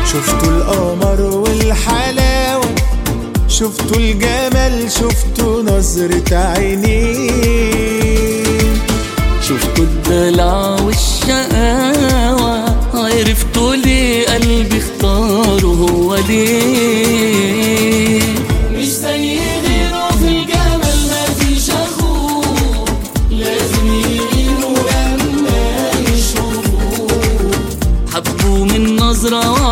شفتوا القمر والحلاوة شفتوا الجمال شفتوا نظرة عينيه شفتوا الدلع والشقاوة عرفتوا ليه قلبي اختاره هو ليه مش زي غيره في الجمال مفيش اخوه لازم يغيروا لما يشوفوه حبوا من نظرة